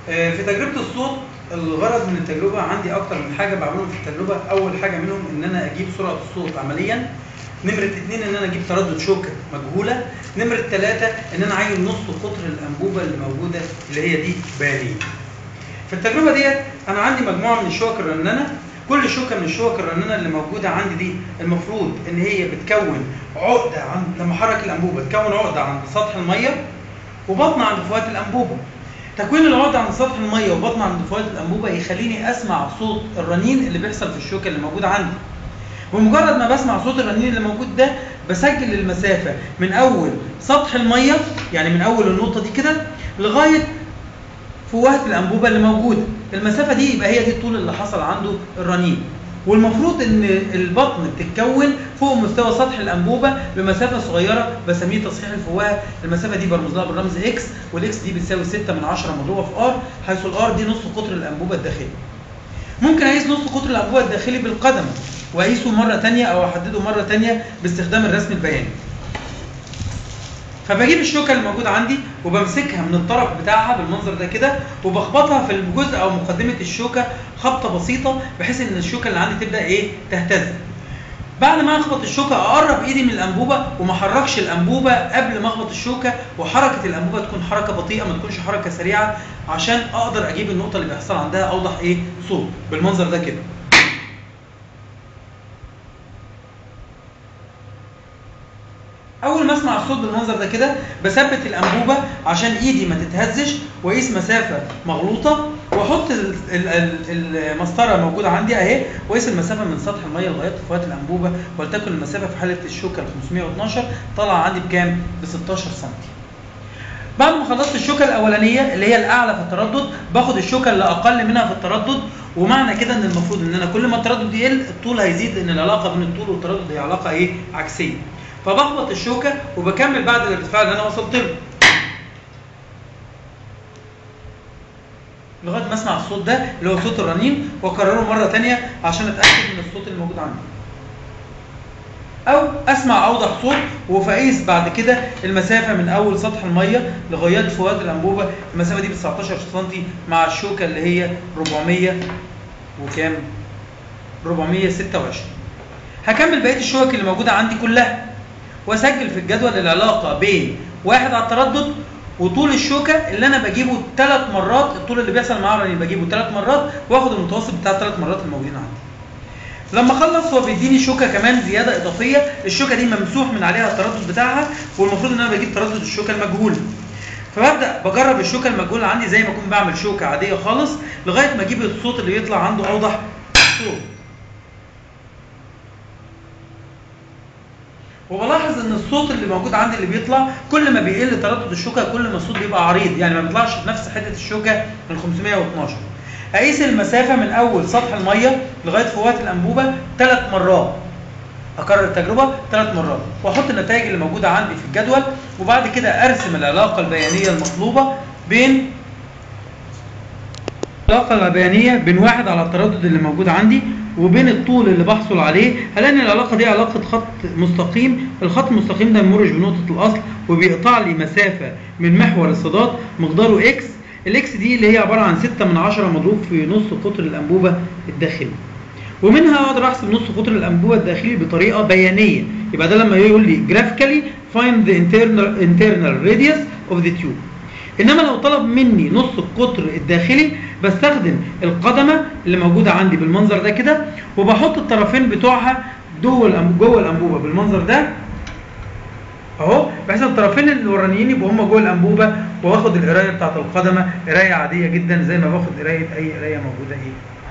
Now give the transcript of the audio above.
آه، في تجربه الصوت الغرض من التجربه عندي اكتر من حاجه بعملهم في التجربه اول حاجه منهم ان انا اجيب سرعه الصوت عمليا نمرة اتنين ان انا اجيب تردد شوكة مجهولة نمرة تلاتة ان انا عاين نص قطر الانبوبة اللي موجودة اللي هي دي بيانية في التجربة ديت انا عندي مجموعة من الشوك الرنانة كل شوكة من الشوك الرنانة اللي موجودة عندي دي المفروض ان هي بتكون عقدة عند لما احرك الانبوبة تكون عقدة عند سطح المية وبطن عند فوات الانبوبة تكوين العقدة عند سطح المية وبطن عند فوات الانبوبة يخليني اسمع صوت الرنين اللي بيحصل في الشوكة اللي موجودة عندي بمجرد ما بسمع صوت الرنين اللي موجود ده بسجل المسافة من أول سطح المية يعني من أول النقطة دي كده لغاية فوهة الأنبوبة اللي موجودة المسافة دي يبقى هي دي الطول اللي حصل عنده الرنين والمفروض ان البطن بتتكون فوق مستوى سطح الانبوبه بمسافه صغيره بسميه تصحيح الفوهه المسافه دي برمز لها بالرمز اكس والاكس دي بتساوي 6 من 10 مضروبه في ار حيث الار دي نص قطر الانبوبه الداخلي ممكن اقيس نص قطر الانبوبه الداخلي بالقدم واقيسه مره ثانيه او احدده مره ثانيه باستخدام الرسم البياني فبجيب الشوكه اللي موجوده عندي وبمسكها من الطرف بتاعها بالمنظر ده كده وبخبطها في الجزء او مقدمه الشوكه خبطه بسيطه بحيث ان الشوكه اللي عندي تبدا ايه تهتز بعد ما اخبط الشوكه اقرب ايدي من الانبوبه وما احركش الانبوبه قبل ما اخبط الشوكه وحركه الانبوبه تكون حركه بطيئه ما تكونش حركه سريعه عشان اقدر اجيب النقطه اللي بيحصل عندها اوضح ايه صوت بالمنظر ده كده اول ما اسمع الصوت بالمنظر ده كده بثبت الانبوبه عشان ايدي ما تتهزش واقيس مسافه مغلوطه واحط ال- ال- ال- المسطره موجوده عندي اهي واقيس المسافه من سطح الميه لغايه فوات الانبوبه ولتكن المسافه في حاله الشوكه ال 512 طالعه عندي بكام؟ ب 16 سم. بعد ما خلصت الشوكه الاولانيه اللي هي الاعلى في التردد باخد الشوكه اللي اقل منها في التردد ومعنى كده ان المفروض ان انا كل ما التردد يقل الطول هيزيد لان العلاقه بين الطول والتردد هي علاقه ايه؟ عكسيه. فبخبط الشوكه وبكمل بعد الارتفاع اللي انا وصلت له. لغايه ما اسمع الصوت ده اللي هو صوت الرنين واكرره مره ثانيه عشان اتاكد من الصوت اللي موجود عندي. او اسمع اوضح صوت وفاقيس بعد كده المسافه من اول سطح الميه لغايه فوات الانبوبه المسافه دي ب 19 سم مع الشوكه اللي هي 400 وكام 426 هكمل بقيه الشوك اللي موجوده عندي كلها واسجل في الجدول العلاقه بين واحد على التردد وطول الشوكه اللي انا بجيبه ثلاث مرات الطول اللي بيحصل معاه اللي بجيبه ثلاث مرات واخد المتوسط بتاع الثلاث مرات الموجودين عندي لما اخلص هو بيديني شوكه كمان زياده اضافيه الشوكه دي ممسوح من عليها التردد بتاعها والمفروض ان انا بجيب تردد الشوكه المجهول فببدا بجرب الشوكه المجهوله عندي زي ما اكون بعمل شوكه عاديه خالص لغايه ما اجيب الصوت اللي بيطلع عنده اوضح صوت وبلاحظ ان الصوت اللي موجود عندي اللي بيطلع كل ما بيقل تردد الشوكه كل ما الصوت بيبقى عريض يعني ما بيطلعش في نفس حته الشوكه ال 512 اقيس المسافه من اول سطح الميه لغايه فوات الانبوبه ثلاث مرات اكرر التجربه ثلاث مرات واحط النتائج اللي موجوده عندي في الجدول وبعد كده ارسم العلاقه البيانيه المطلوبه بين العلاقه البيانيه بين واحد على التردد اللي موجود عندي وبين الطول اللي بحصل عليه هلاقي ان العلاقه دي علاقه خط مستقيم الخط المستقيم ده بيمرش بنقطه الاصل وبيقطع لي مسافه من محور الصداد مقداره اكس الاكس دي اللي هي عباره عن 6 من 10 مضروب في نص قطر الانبوبه الداخلي ومنها اقدر احسب نص قطر الانبوبه الداخلي بطريقه بيانيه يبقى ده لما يقول لي graphically find the internal internal radius of the tube انما لو طلب مني نص القطر الداخلي بستخدم القدمه اللي موجوده عندي بالمنظر ده كده وبحط الطرفين بتوعها جوه الأنب- جوه الانبوبه بالمنظر ده اهو بحيث الطرفين الورانيين يبقوا هم جوه الانبوبه واخد القرايه بتاعت القدمه قرايه عاديه جدا زي ما باخد قرايه اي قرايه موجوده ايه